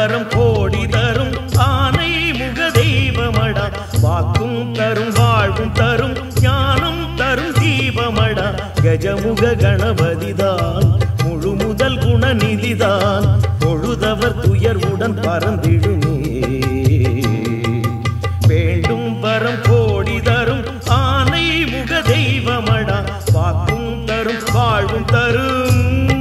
வரம் கோடி தரும் ஆனை முக தெய்வமடா வாக்கும் தரும் வாழ்வும் தரும் ஞானம் தரும் தீபமடா கஜமுக கணபதிதான் முழு முதல் குணநிதிதான் பொழுதவர் துயர்வுடன் பறந்திடுமே வேண்டும் வரம் கோடி தரும் ஆனை முக தெய்வமடா வாக்கும் தரும் வாழ்வும் தரும்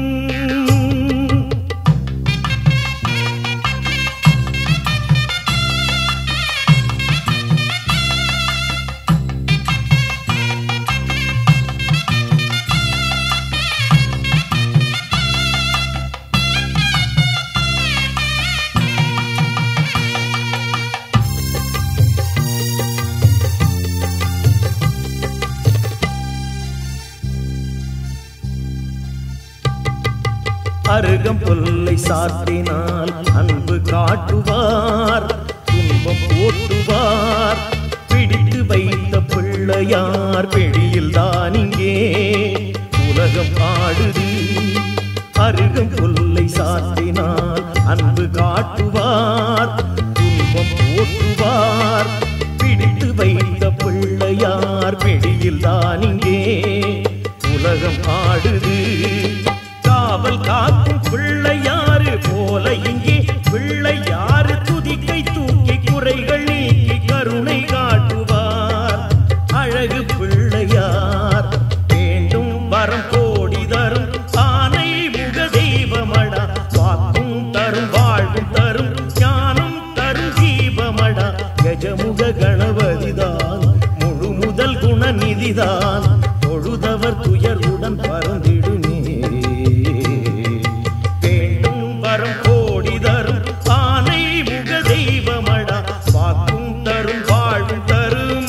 அருகம் புல்லை சாத்தினால் அன்பு காட்டுவார் துன்பம் ஓட்டுவார் பிடித்து வைத்த பிள்ளையார் பிடியில் தான் இங்கே உலகம் ஆடுது அருகம் புல்லை சாத்தினால் அன்பு காட்டுவார் துன்பம் ஓட்டுவார் பிடித்து வைத்த பிள்ளையார் பிடியில் தான் இங்கே உலகம் ஆடுது காவல் காக்கும் பிள்ளையாறு போல இங்கே பிள்ளையாறு துதிக்கை தூக்கி குறைகள் நீக்கி கருணை காட்டுவார் அழகு பிள்ளையார் வேண்டும் வரம் கோடி தரும் ஆனை முக தெய்வமடா வாக்கும் தரும் வாழ்வும் தரும் ஞானம் தரும் தீபமடா கஜமுக கணபதிதான் முழு முதல் குணநிதிதான் தொழுதவர் துயர்வுடன் பறந்திடுமே வேண்டும் வரம் கோடி தரும் ஆனை முக தெய்வமடா வாக்கும் தரும் வாழ்வும் தரும்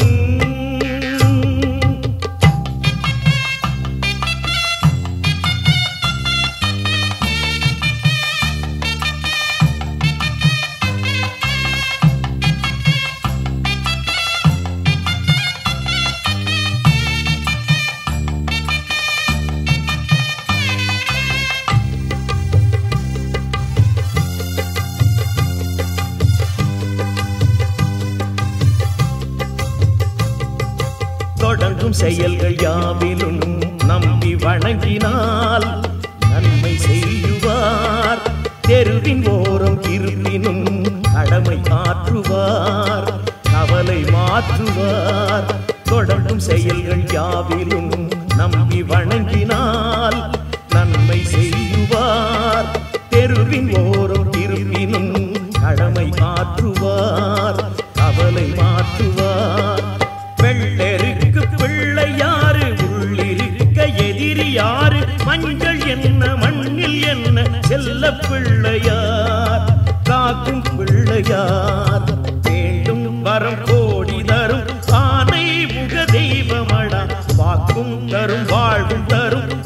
தொடங்கும் செயல்கள் யாவிலும் நம்பி வணங்கினால் நன்மை செய்யுவார் தெருவின் ஓரம் இருப்பினும் கடமை ஆற்றுவார் கவலை மாற்றுவார் தொடங்கும் செயல்கள் யாவிலும் நம்பி வணங்கினால் நன்மை செய்யுவார் தெருவின் ஓரம் இருப்பினும் கடமை ஆற்றுவார் கவலை மாற்றுவார் வெள்ளெருக்கு பிள்ளையாறு உள்ளிருக்க எதிரி யாரு மஞ்சள் என்ன மண்ணில் என்ன செல்ல பிள்ளையார் காக்கும் பிள்ளையார் வேண்டும் வரம் கோடி தரும் ஆனை முக தெய்வமடா வாக்கும் தரும் வாழ்வும் தரும்